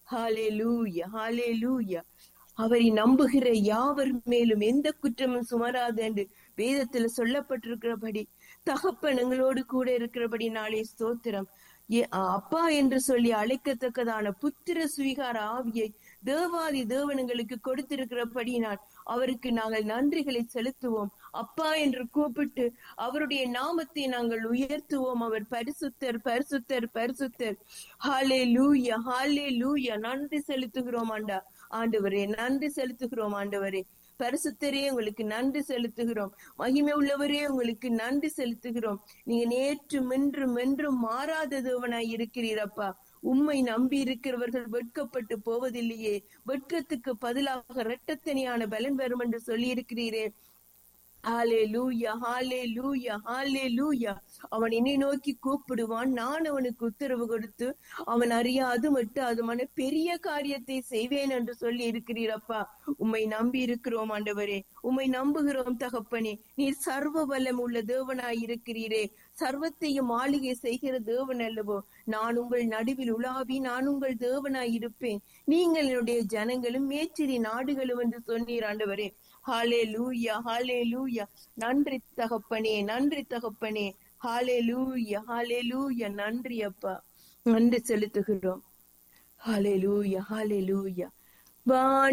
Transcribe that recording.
ஹalleluya ஹalleluya அவரை நம்புகிற யாவர் மேலும் எந்த குற்றமும் சுமராது என்று வேதத்துல சொல்லப்பட்டிருக்கிறபடி தகப்பன் எங்களோடு கூட இருக்கிறபடி நாளே ஸ்தோத்திரம் ஏ- அப்பா என்று சொல்லி அழைக்கத்தக்கதான புத்திர சுவீகார ஆவியை தேவாதி தேவனுங்களுக்கு கொடுத்திருக்கிறபடியினால் அவருக்கு நாங்கள் நன்றிகளை செலுத்துவோம் அப்பா என்று கூப்பிட்டு அவருடைய நாமத்தை நாங்கள் உயர்த்துவோம் அவர் பரிசுத்தர் பரிசுத்தர் பரிசுத்தர் ஹாலே லூயா ஹாலே லூயா நன்றி செலுத்துகிறோம் ஆண்டா ஆண்டவரே நன்றி செலுத்துகிறோம் ஆண்டவரே பரிசுத்தரே உங்களுக்கு நன்றி செலுத்துகிறோம் மகிமை உள்ளவரே உங்களுக்கு நன்றி செலுத்துகிறோம் நீங்க நேற்றும் இன்றும் என்றும் மாறாத தேவனாய் இருக்கிறீரப்பா உம்மை நம்பி இருக்கிறவர்கள் வெட்கப்பட்டு போவதில்லையே வெட்கத்துக்கு பதிலாக இரட்டத்தனியான பலன் வரும் என்று சொல்லி இருக்கிறீரே ஹாலே லூயா ஹாலே லூயா ஹாலே லூயா அவன் என்னை நோக்கி கூப்பிடுவான் நான் அவனுக்கு உத்தரவு கொடுத்து அவன் அறியாது மட்டும் பெரிய காரியத்தை செய்வேன் என்று சொல்லி இருக்கிறீரப்பா உம்மை நம்பி இருக்கிறோம் ஆண்டவரே உம்மை நம்புகிறோம் தகப்பனே நீர் சர்வ வல்லம் உள்ள தேவனாய் இருக்கிறீரே சர்வத்தையும் ஆளுகை செய்கிற தேவன் அல்லவோ நான் உங்கள் நடுவில் உலாவி நான் உங்கள் தேவனாய் இருப்பேன் நீங்கள் என்னுடைய ஜனங்களும் மேச்சிரி நாடுகளும் என்று சொன்னீர் ஆண்டவரே ஹாலே லூயா ஹாலே லூயா நன்றி தகப்பனே நன்றி தகப்பனே ஹாலே லூயா ஹாலே லூயா நன்றி அப்பா நன்றி செலுத்துகிறோம் ஹாலே லூயா ஹாலே லூயா